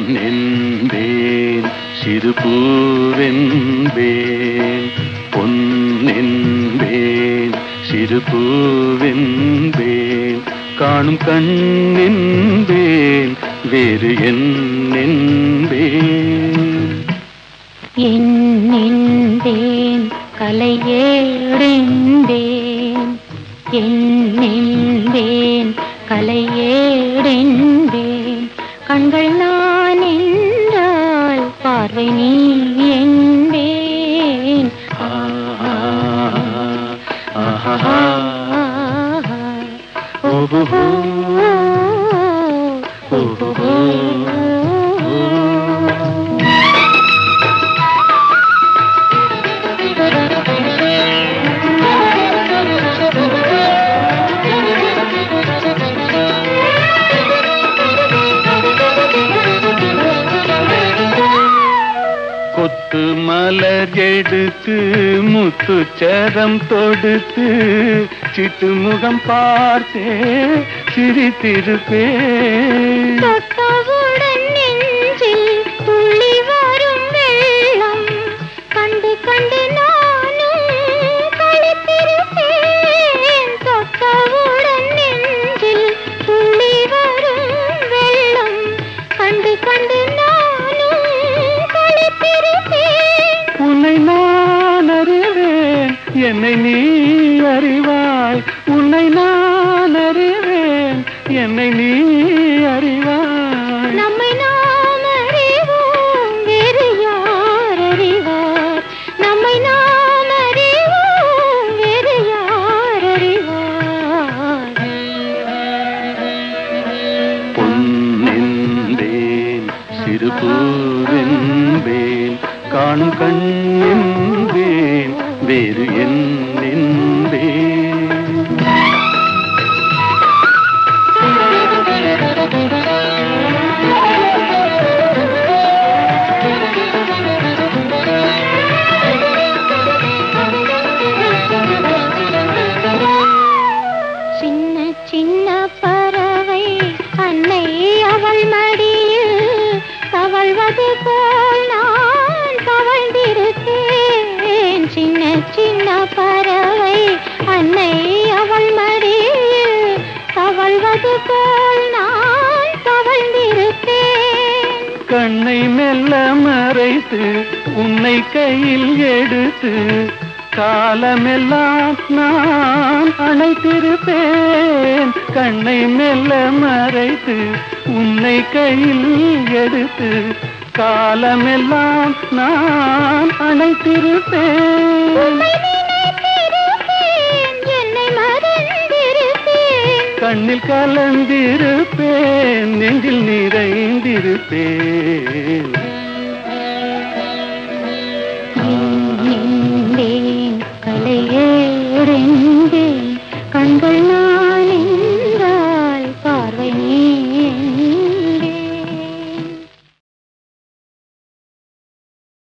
பொன்னென்பேன் சிறு பூவென்பேன் பொன்னென்பேன் சிறு பூவென்பேன் காணும் கண்ணென்பேன் வேறு என்னென்பேன் என்னென்பேன் கலையேடென்பேன் என்னென்பேன் கலையேடென்பேன் கண்கள் நான் என்றால் பார்வை நீ என்பேன் ஆஹா, ஆஹா, ஆஹா. ஓஹோ, ஓஹோ. கொத்து மலர் எடுத்து முத்துச்சரம் தொடுத்து சிட்டு முகம் பார்த்தே சிரித்திருப்பேன் தொட்டவுடன் நெஞ்சில் துள்ளி வரும் வெள்ளம் கண்டு கண்டு நானும் களித்திருப்பேன் தொட்டவுடன் நெஞ்சில் துள்ளி வரும் வெள்ளம் கண்டு கண்டு நானும் களித்திருப்பேன் உன்னை நான் அறிவேன் என்னை நீ அறிவாய் உன்னை நான் அறிவேன் என்னை நீ அறிவாய் நம்மை நாம் அறிவோம் வேறு யார் அறிவார் நம்மை நாம் அறிவோம் வேறு யார் அறிவார் பொன்னென்பேன் சிறு பூவென்பேன் காணும் கண்ணென்பேன் வேறு என்னென்பேன் சின்ன சின்ன பறவை அன்னை அவள் மடியில் தவழ்வது போல் நான் தவழ்ந்திருக்கேன் சின்ன சின்ன பறவை அன்னை அவள் மடியில் தவழ்வது போல் நான் தவழ்ந்திருப்பேன் கண்ணை மெல்ல மறைத்து உன்னை கையில் எடுத்து காலமெல்லாம் நான் அணைத்திருப்பேன் கண்ணை மெல்ல மறைத்து உன்னை கையில் எடுத்து காலமெல்லாம் நான் அணைத்திருப்பேன் உம்மை நினைத்திருப்பேன், என்னை மறந்திருப்பேன் கண்ணில் கலந்திருப்பேன் நெஞ்சில் நிறைந்திருப்பேன் நின்றேன் கலையேறென்றேன்